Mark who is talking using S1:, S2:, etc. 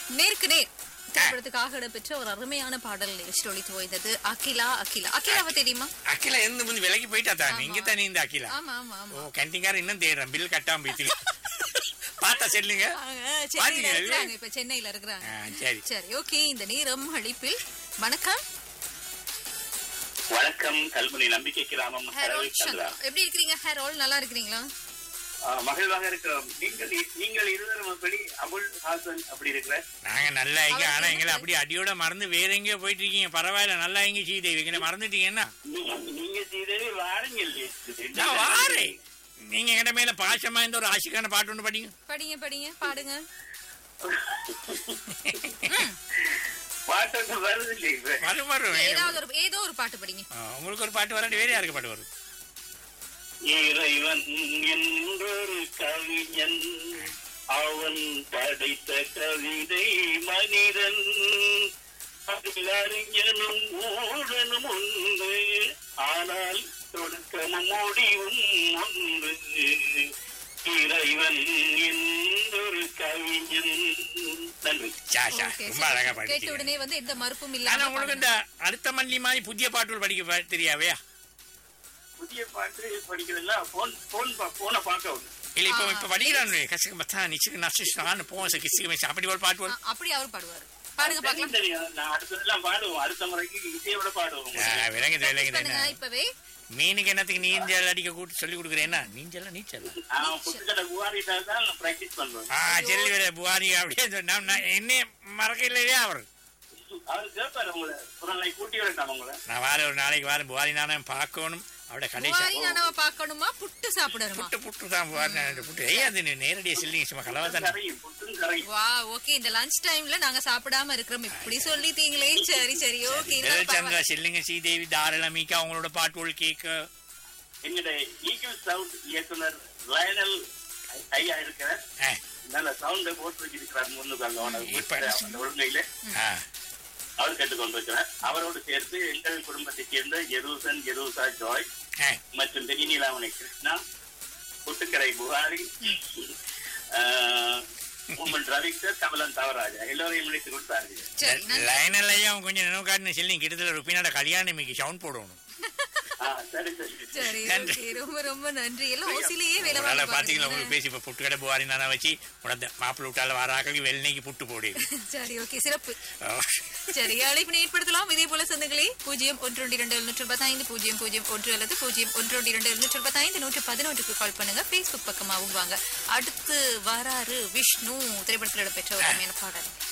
S1: நேருக்கு நேர் திரைப்படத்துக்காக இடம்பெற்ற ஒரு அருமையான பாடல் நிகழ்ச்சி ஒழித்து போய்ந்தது அகிலா அகிலா அகிலாவை தெரியுமா
S2: அகிலா எந்த முந்து விலைக்கு போயிட்டா தான் இங்க தானே இந்த அகிலா
S1: ஆமா ஆமா ஆமா
S2: ஓ கேன்டீன்காரன் இன்னும் தேடுறேன் பில் கட்டாம போயிட்டு பார்த்தா சொல்லுங்க
S1: அவங்க சென்னையில
S2: பாத்தீங்களா?
S1: இருக்கிறாங்க இப்ப சென்னையில இருக்கிறாங்க
S2: ஆ, சரி
S1: சரி ஓகே இந்த நேரம் அழைப்பில் வணக்கம்
S3: வணக்கம் கல்முனை நம்பிக்கை கிராமம்
S1: ஹெரோல்
S3: ஹரவி சந்திரா
S1: சங்கர் எப்படி இருக்கிறீங்க ஹெரோல் நல்லா இருக்கிறீங்களா
S3: ஆ, மகிழ்வாக இருக்கிறோம் நீங்கள் இ- நீங்கள் இருவரும் எப்படி அபுல் ஹாசன் அப்படி இருக்கிற
S2: நாங்க நல்லா இங்க
S1: அவருக்கு
S2: ஆனா
S1: என்ன
S2: எங்களை அப்படி அடியோட மறந்து வேற எங்கேயோ போயிட்டு இருக்கீங்க பரவாயில்ல நல்லா எங்க சீதேவி எங்களை மறந்துட்டீங்கன்னா
S3: நீ- நீங்க செய்தவே வாருங்கள்
S2: நான் வாரேன் நீங்க எங்கிட்ட மேல பாசமா இந்த ஒரு ஆசிக்கான பாட்டு ஒன்று படிங்க
S1: படிங்க படிங்க பாடுங்க
S3: பாட்டு வருது இல்லை இப்ப.
S2: வரும் வரும்
S1: ஏதாவது ஒரு ஏதோ ஒரு பாட்டு படிங்க
S2: ஆ, உங்களுக்கு ஒரு பாட்டு வராட்டி வேற யாருக்கு பாட்டு வரும்
S3: இறைவன் என்றொரு கவிஞன் அவன் படைத்த கவிதை மனிதன் அதில் அறிஞனும் மூடனும் ஒன்று ஆனால் தொடக்கமும் முடிவும் ஒன்று இறைவன் என்றொரு கவிஞன் நன்றி
S2: சா சா
S1: Okay,
S2: ரொம்ப
S1: சரி.
S2: அழகா
S1: கேட்ட
S2: படிச்சீங்க
S1: உடனே வந்து எந்த மறுப்பும்
S2: ஆனா
S1: இல்லாம
S2: உங்களுக்கு இந்த அடுத்த மல்லி மாதிரி புதிய பாட்டுகள் படிக்க ப- தெரியாவையா
S3: புதிய பாட்டு படிக்கிறதெல்லாம் போன் போன் போனை பார்க்க விடு.
S2: இல்ல இப்ப
S1: ஆ,
S2: இப்ப படிக்கிறான் கசக்கு மத்தா நிச்சுக்கு நசிச்சான்னு போவோம் கிசுக்கு மிஸ் அப்படி ஒரு பாட்டு
S1: ஆ,
S2: வரும்
S1: அப்படி அவர் பாடுவாரு பாடுங்க
S3: தெரியும்
S1: பாக்கலாம்
S3: தெரியும் நான் அடுத்ததெல்லாம் பாடுவோம் அடுத்த முறைக்கு இசையோட பாடுவோம்
S2: ஆ, விளங்குது விளங்குது
S1: பண்ணுங்க
S2: என்ன
S1: இப்பவே
S2: மீனுக்கு என்னத்துக்கு நீஞ்சல் அடிக்க கூட்டு சொல்லி கொடுக்குறேன்னா நீஞ்சல் நீச்சல்
S3: நான் புத்துக்கடை குவாரிட்டா தான் பிராக்டிஸ் பண்றேன்
S2: ஆ செல்லி வேற புகாரி அப்படியே சொன்னா நான் என்ன மறக்க இல்லையா அவர்
S3: அவர் கேட்பாரு உங்களை ஒரு நாளைக்கு கூட்டி வரட்டாம் உங்களை
S2: நான் வார ஒரு நாளைக்கு வாரம் புகாரி நானே பார்க்கணும் அவட கடைசி
S1: புவாரி நானவ பார்க்கணுமா புட்டு சாப்பிடணுமா
S2: புட்டு புட்டு தான் புகாரி நானே புட்டு ஏய் அது நீ நேரடியாக செல்லிங்க சும்மா கலவா தானே
S3: கரையும் புட்டும் கரையும்
S1: வா ஓகே இந்த லஞ்ச் டைம்ல நாங்க சாப்பிடாம இருக்கிறோம் இப்படி சொல்லிட்டீங்களே சரி சரி ஓகே
S2: சந்திரா செல்லுங்க ஸ்ரீதேவி தாரளமிக்கா அவங்களோட பாட்டுகள் கேட்க
S3: எங்களுடைய ஈகிள் சவுண்ட் இயக்குனர் லயனல் ஐயா இருக்கிறார்
S2: ஆ,
S3: நல்ல சவுண்ட் போட்டு வச்சிருக்கிறார் முன்னுக்கு அங்க அவன
S2: இப்ப-
S3: அந்த ஒழுங்கையில
S2: ஆ,
S3: அவர் கேட்டுக்கொண்டிருக்கிறார் அவரோடு சேர்த்து எங்கள் குடும்பத்தைச் சேர்ந்த ஜெருசன் ஜெருசா ஜாய்
S2: ஆ.
S3: மற்றும் தென்னிலாமணி கிருஷ்ணா புட்டுக்கரை புகாரி உம்மன் ரவிக்கர் கமலன் தவராஜா எல்லோரையும் இணைத்து கொடுத்தார்கள்
S1: சரி நன்றி.
S2: லைனல் ஐயா கொஞ்சம் நினைவு காட்டுன்னு செல்லிங்க கிட்டத்தட்ட ருப்பினாட கல்யாணம் இன்னைக்கு சவுண்ட் போடணும்
S3: ஆ, சரி சரி
S1: சரி
S2: நன்றி.
S1: ஓகே ரொம்ப ரொம்ப நன்றி எல்லாம் ஓசிலேயே வேலை
S2: ஒரு நாளை
S1: பார்க்க
S2: பாத்தீங்களா
S1: பாருங்க.
S2: உங்களுக்கு பேசி இப்ப புட்டு கடை புகாரி நானா வச்சு உனக்கு மாப்பிள்ளை விட்டால வாராக்களுக்கு வெள்ளனைக்கு புட்டு போடு
S1: சரி ஓகே சிறப்பு
S2: ஆ.
S1: சரி அழைப்பினை ஏற்படுத்தலாம் இதே போல சொந்தங்களே பூஜ்ஜியம் ஒன்று ஒன்று இரண்டு எழுநூற்று பத்தைந்து பூஜ்ஜியம் பூஜ்ஜியம் ஒன்று அல்லது பூஜ்ஜியம் ஒன்று ஒன்று இரண்டு எழுநூற்று பத்தைந்து நூற்று பதினொன்றுக்கு கால் பண்ணுங்க Facebook பக்கமாகவும் வாங்க அடுத்து வராரு விஷ்ணு திரைப்படத்தில் இடம்பெற்ற ஒரு அருமையான பாடல்